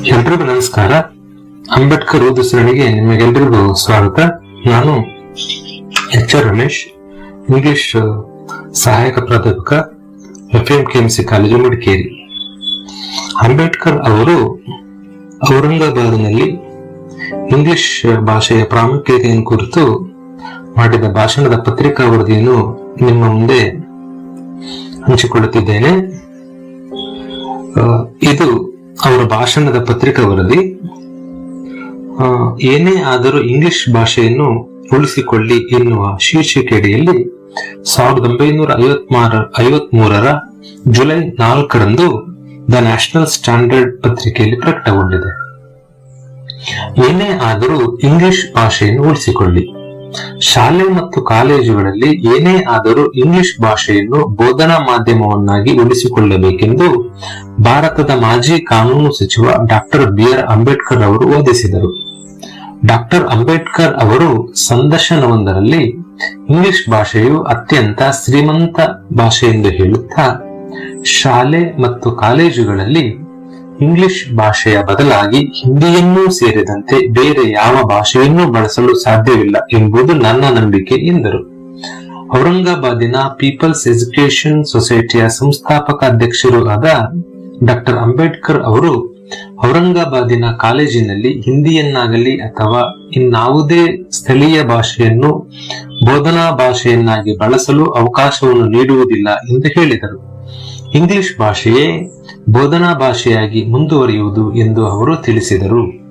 ಎಲ್ರಿಗೂ ನಮಸ್ಕಾರ ಅಂಬೇಡ್ಕರ್ ಓದು ಸರಣಿಗೆ ನಿಮಗೆಲ್ಲರಿಗೂ ಸ್ವಾಗತ ನಾನು ಎಚ್ ಆರ್ ರಮೇಶ್ ಇಂಗ್ಲಿಷ್ ಸಹಾಯಕ ಪ್ರಾಧ್ಯಾಪಕ F M KMC college Madikeri Ambedkar ಅವರು ಔರಂಗಾಬಾದ್ನಲ್ಲಿ ಇಂಗ್ಲಿಷ್ ಭಾಷೆಯ ಪ್ರಾಮುಖ್ಯತೆಯನ್ನು ಕುರಿತು ಮಾಡಿದ ಭಾಷಣದ ಪತ್ರಿಕಾ ವರದಿಯನ್ನು ನಿಮ್ಮ ಮುಂದೆ ಹಂಚಿಕೊಳ್ಳುತ್ತಿದ್ದೇನೆ ಆ, ಇದು ಅವರ ಭಾಷಣದ ಪತ್ರಿಕಾ ವರದಿ ಆ, ಏನೇ ಆದರೂ ಇಂಗ್ಲಿಷ್ ಭಾಷೆಯನ್ನು ಉಳಿಸಿಕೊಳ್ಳಿ ಎನ್ನುವ ಶೀರ್ಷಿಕೆಯಡಿಯಲ್ಲಿ ಸಾವಿರದ ಒಂಬೈನೂರ ಐವತ್ಮಾರ ಐವತ್ಮೂರರ ಜುಲೈ ನಾಲ್ಕರಂದು ದ ನ್ಯಾಷನಲ್ ಸ್ಟ್ಯಾಂಡರ್ಡ್ ಪತ್ರಿಕೆಯಲ್ಲಿ ಪ್ರಕಟಗೊಂಡಿದೆ ಏನೇ ಆದರೂ ಇಂಗ್ಲಿಷ್ ಭಾಷೆಯನ್ನು ಉಳಿಸಿಕೊಳ್ಳಿ ಶಾಲೆ ಮತ್ತು ಕಾಲೇಜುಗಳಲ್ಲಿ ಏನೇ ಆದರೂ ಇಂಗ್ಲಿಷ್ ಭಾಷೆಯನ್ನು ಬೋಧನಾ ಮಾಧ್ಯಮವನ್ನಾಗಿ ಉಳಿಸಿಕೊಳ್ಳಬೇಕೆಂದು ಭಾರತದ ಮಾಜಿ ಕಾನೂನು ಸಚಿವ ಡಾಕ್ಟರ್ ಬಿ ಆರ್ ಅಂಬೇಡ್ಕರ್ ಅವರು ವಾದಿಸಿದರು ಡಾಕ್ಟರ್ ಅಂಬೇಡ್ಕರ್ ಅವರು ಸಂದರ್ಶನವೊಂದರಲ್ಲಿ ಇಂಗ್ಲಿಷ್ ಭಾಷೆಯು ಅತ್ಯಂತ ಶ್ರೀಮಂತ ಭಾಷೆ ಎಂದು ಹೇಳುತ್ತಾ ಶಾಲೆ ಮತ್ತು ಕಾಲೇಜುಗಳಲ್ಲಿ ಇಂಗ್ಲಿಷ್ ಭಾಷೆಯ ಬದಲಾಗಿ ಹಿಂದಿಯನ್ನೂ ಸೇರಿದಂತೆ ಬೇರೆ ಯಾವ ಭಾಷೆಯನ್ನೂ ಬಳಸಲು ಸಾಧ್ಯವಿಲ್ಲ ಎಂಬುದು ನನ್ನ ನಂಬಿಕೆ ಎಂದರು ಔರಂಗಾಬಾದಿನ ಪೀಪಲ್ಸ್ ಎಜುಕೇಶನ್ ಸೊಸೈಟಿಯ ಸಂಸ್ಥಾಪಕ ಅಧ್ಯಕ್ಷರು ಆದ ಡಾಕ್ಟರ್ ಅಂಬೇಡ್ಕರ್ ಅವರು ಔರಂಗಾಬಾದಿನ ಕಾಲೇಜಿನಲ್ಲಿ ಹಿಂದಿಯನ್ನಾಗಲಿ ಅಥವಾ ಇನ್ನಾವುದೇ ಸ್ಥಳೀಯ ಭಾಷೆಯನ್ನು ಬೋಧನಾ ಭಾಷೆಯನ್ನಾಗಿ ಬಳಸಲು ಅವಕಾಶವನ್ನು ನೀಡುವುದಿಲ್ಲ ಎಂದು ಹೇಳಿದರು ಇಂಗ್ಲಿಷ್ ಭಾಷೆಯೇ ಬೋಧನಾ ಭಾಷೆಯಾಗಿ ಮುಂದುವರಿಯುವುದು ಎಂದು ಅವರು ತಿಳಿಸಿದರು